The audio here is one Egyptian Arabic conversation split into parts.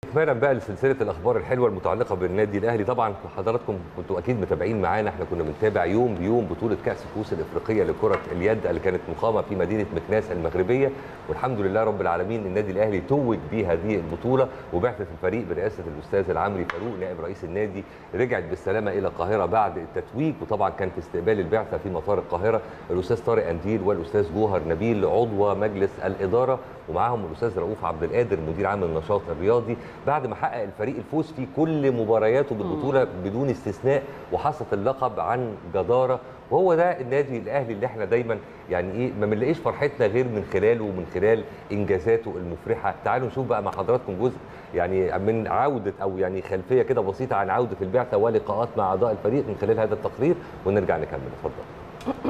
اكمالا بقى لسلسله الاخبار الحلوه المتعلقه بالنادي الاهلي طبعا حضراتكم كنتوا اكيد متابعين معانا احنا كنا بنتابع يوم بيوم بطوله كاس الكؤوس الافريقيه لكره اليد اللي كانت مقامه في مدينه مكناس المغربيه والحمد لله رب العالمين النادي الاهلي توج بهذه البطوله وبعثه الفريق برئاسه الاستاذ العمري فاروق نائب رئيس النادي رجعت بالسلامه الى القاهره بعد التتويج وطبعا كان في استقبال البعثه في مطار القاهره الاستاذ طارق انديل والاستاذ جوهر نبيل عضو مجلس الاداره ومعاهم الاستاذ رؤوف عبد القادر مدير عام النشاط الرياضي بعد ما حقق الفريق الفوز في كل مبارياته بالبطوله بدون استثناء وحصد اللقب عن جداره وهو ده النادي الاهلي اللي احنا دايما يعني ايه ما بنلاقيش فرحتنا غير من خلاله ومن خلال انجازاته المفرحه تعالوا نشوف بقى مع حضراتكم جزء يعني من عوده او يعني خلفيه كده بسيطه عن عوده البعثه ولقاءات مع اعضاء الفريق من خلال هذا التقرير ونرجع نكمل اتفضل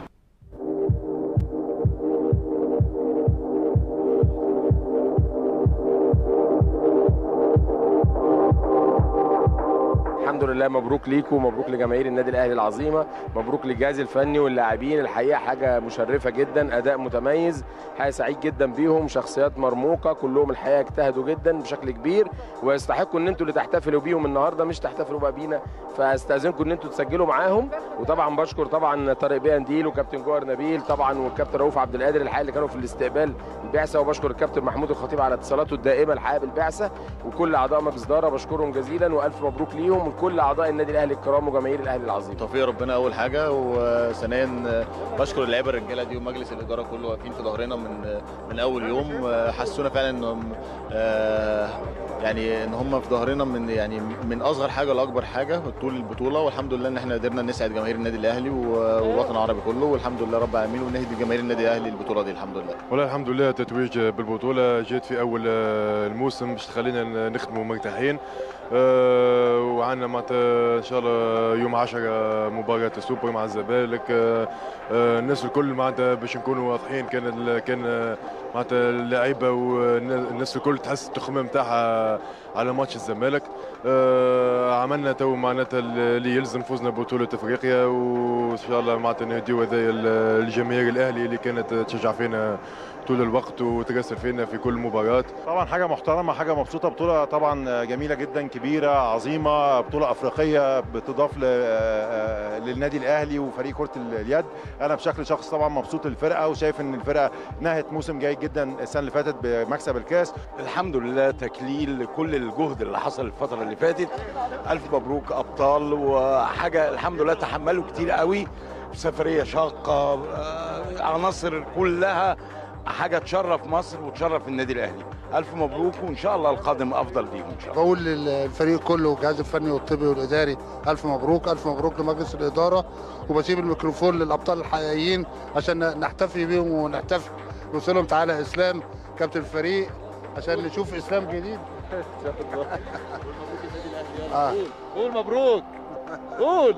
الحمد لله مبروك ليكم ومبروك لجماهير النادي الاهلي العظيمه مبروك للجهاز الفني واللاعبين الحقيقه حاجه مشرفه جدا اداء متميز حقيقه سعيد جدا بيهم شخصيات مرموقه كلهم الحقيقه اجتهدوا جدا بشكل كبير ويستحقوا ان انتوا اللي تحتفلوا بيهم النهارده مش تحتفلوا بقى بينا فاستاذنكم ان انتوا تسجلوا معاهم وطبعا بشكر طبعا طارق بيه انديل وكابتن جوهر نبيل طبعا والكابتن رؤوف عبد القادر الحقيقه اللي كانوا في الاستقبال البعثه وبشكر الكابتن محمود الخطيب على اتصالاته الدائمه الحقيقه بالبعثه وكل اعضاء مجلس اداره بشكرهم جزيلا والف مبروك ليهم ولكل اعضاء النادي الاهلي الكرام وجماهير الاهلي العظيم توفيق ربنا اول حاجه وثانيا بشكر اللعيبه الرجاله دي ومجلس الاداره كله واقفين في ظهرنا من من اول يوم حسونا فعلا انهم يعني ان هم في ظهرنا من يعني من اصغر حاجه لاكبر حاجه طول البطوله والحمد لله ان احنا قدرنا نسعد جماهير النادي الاهلي والوطن العربي كله والحمد لله رب العالمين ونهدي جماهير النادي الاهلي البطوله دي الحمد لله والله الحمد لله تتويج بالبطوله جيت في اول الموسم باش تخلينا نخدموا مرتاحين أه وعندنا معناتها ان شاء الله يوم 10 مباراه السوبر مع الزمالك أه أه الناس الكل معناتها باش نكونوا واضحين كان كان معناتها اللعيبه والناس الكل تحس التخمه نتاعها على ماتش الزمالك أه عملنا تو معناتها اللي يلزم فوزنا ببطوله افريقيا وان شاء الله معناتها نهديو هذايا الجماهير الاهلي اللي كانت تشجع فينا طول الوقت وترسل فينا في كل مباراه طبعا حاجه محترمه حاجه مبسوطه بطوله طبعا جميله جدا كبيره عظيمه بطوله افريقيه بتضاف للنادي الاهلي وفريق كره اليد انا بشكل شخص طبعا مبسوط للفرقه وشايف ان الفرقه نهت موسم جيد جدا السنه اللي فاتت بمكسب الكاس الحمد لله تكليل لكل الجهد اللي حصل الفتره اللي فاتت الف مبروك ابطال وحاجه الحمد لله تحملوا كتير قوي سفريه شاقه عناصر كلها حاجه تشرف مصر وتشرف النادي الاهلي الف مبروك وان شاء الله القادم افضل ليهم ان شاء الله بقول للفريق كله والجهاز الفني والطبي والاداري الف مبروك الف مبروك لمجلس الاداره وبسيب الميكروفون للابطال الحقيقيين عشان نحتفي بيهم ونحتفل نقول لهم تعالى اسلام كابتن الفريق عشان نشوف اسلام جديد آه. قول مبروك قول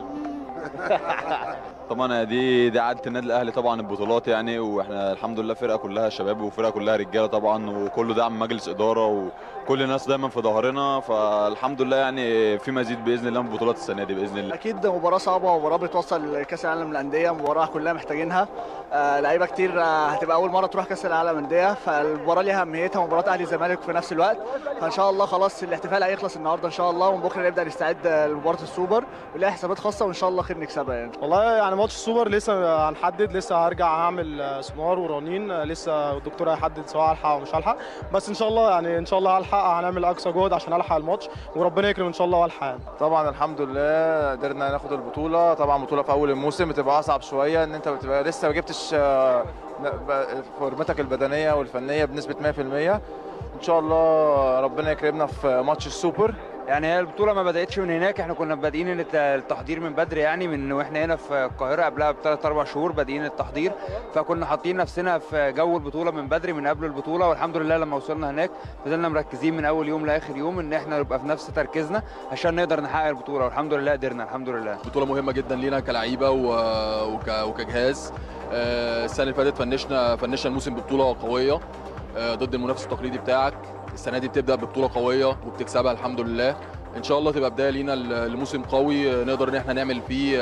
طبعا دي دي عاده النادي الاهلي طبعا البطولات يعني واحنا الحمد لله فرقه كلها شباب وفرقه كلها رجاله طبعا وكله دعم مجلس اداره وكل الناس دايما في ظهرنا فالحمد لله يعني في مزيد باذن الله من بطولات السنه دي باذن الله اكيد مباراه صعبه ومباراه بتوصل لكاس العالم للانديه مباراه كلها محتاجينها آه لعيبه كتير آه هتبقى اول مره تروح كاس العالم للانديه فالمباراه ليها اهميتها مباراه اهلي الزمالك في نفس الوقت فان شاء الله خلاص الاحتفال هيخلص النهارده ان شاء الله ومن بكره نبدا نستعد لمباراه السوبر وليها حسابات خاصه وان شاء الله خير نكسبها يعني والله يعني ماتش السوبر لسه هنحدد لسه هرجع هعمل سمار ورنين لسه الدكتور هيحدد سواء هلحق او مش هلحق بس ان شاء الله يعني ان شاء الله هلحق هنعمل اقصى جهد عشان الحق الماتش وربنا يكرم ان شاء الله والحق يعني. طبعا الحمد لله قدرنا ناخد البطوله طبعا بطوله في اول الموسم بتبقى اصعب شويه ان انت بتبقى لسه ما جبتش فورمتك البدنيه والفنيه بنسبه 100% ان شاء الله ربنا يكرمنا في ماتش السوبر يعني هي البطوله ما بداتش من هناك احنا كنا بادئين التحضير من بدري يعني من واحنا هنا في القاهره قبلها بثلاث اربع شهور بادئين التحضير فكنا حاطين نفسنا في جو البطوله من بدري من قبل البطوله والحمد لله لما وصلنا هناك فضلنا مركزين من اول يوم لاخر يوم ان احنا نبقى في نفس تركيزنا عشان نقدر نحقق البطوله والحمد لله قدرنا الحمد لله بطوله مهمه جدا لينا كلعيبه وك... وكجهاز السنه اللي فاتت فنشنا فنشنا الموسم ببطوله قويه ضد المنافس التقليدي بتاعك السنه دي بتبدا ببطوله قويه وبتكسبها الحمد لله ان شاء الله تبقى بدايه لينا لموسم قوي نقدر ان احنا نعمل فيه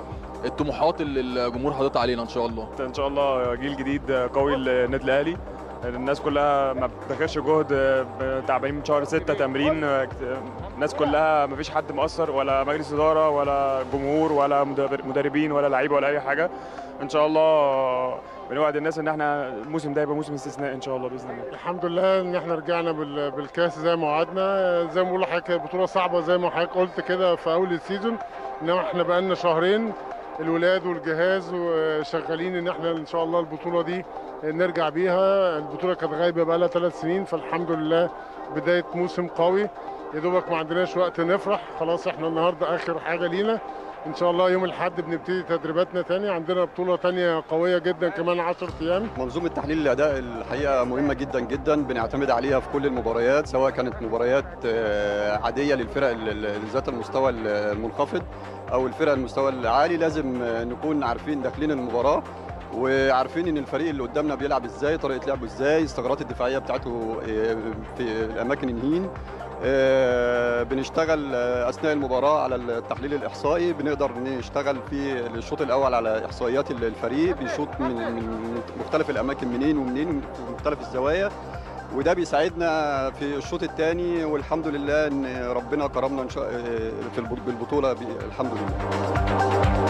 الطموحات اللي الجمهور حاططها علينا ان شاء الله ان شاء الله جيل جديد قوي للنادي الاهلي الناس كلها ما بتاخدش جهد آه، تعبانين من شهر ستة تمرين آه، كت- الناس كلها ما فيش حد مقصر ولا مجلس اداره ولا جمهور ولا مدر- مدربين ولا لعيبه ولا اي حاجه ان شاء الله بنوعد الناس ان احنا الموسم ده يبقى موسم استثنائي ان شاء الله باذن الله الحمد لله ان احنا رجعنا بال- بالكاس زي ما وعدنا زي ما بقول لحضرتك هي بطوله صعبه زي ما حضرتك قلت كده في اول السيزون انما احنا بقالنا شهرين الولاد والجهاز وشغالين ان احنا ان شاء الله البطوله دي نرجع بيها البطوله كانت غايبه بقالها ثلاث سنين فالحمد لله بدايه موسم قوي يا دوبك ما عندناش وقت نفرح خلاص احنا النهارده اخر حاجه لينا ان شاء الله يوم الاحد بنبتدي تدريباتنا تاني عندنا بطوله تانية قويه جدا كمان 10 ايام منظومه تحليل الاداء الحقيقه مهمه جدا جدا بنعتمد عليها في كل المباريات سواء كانت مباريات آه، عاديه للفرق ال- ال- ذات المستوى ال- المنخفض او الفرق المستوى العالي لازم آه، نكون عارفين داخلين المباراه وعارفين ان الفريق اللي قدامنا بيلعب ازاي طريقه لعبه ازاي الثغرات الدفاعيه بتاعته آه، في الاماكن الهين آه، بنشتغل آه، اثناء المباراه على التحليل الاحصائي بنقدر نشتغل في الشوط الاول على احصائيات الفريق بيشوط من من مختلف الاماكن منين ومنين من مختلف الزوايا وده بيساعدنا في الشوط الثاني والحمد لله ان ربنا كرمنا ان شاء في الب- بالبطوله ب- الحمد لله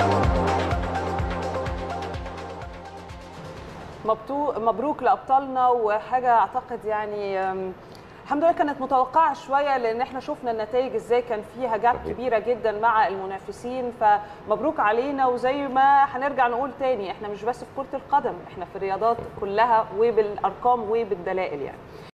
مبتو- مبروك لابطالنا وحاجه اعتقد يعني أم، الحمد لله كانت متوقعه شويه لان احنا شفنا النتائج ازاي كان فيها جاب كبيره جدا مع المنافسين فمبروك علينا وزي ما هنرجع نقول تاني احنا مش بس في كره القدم احنا في الرياضات كلها وبالارقام وبالدلائل يعني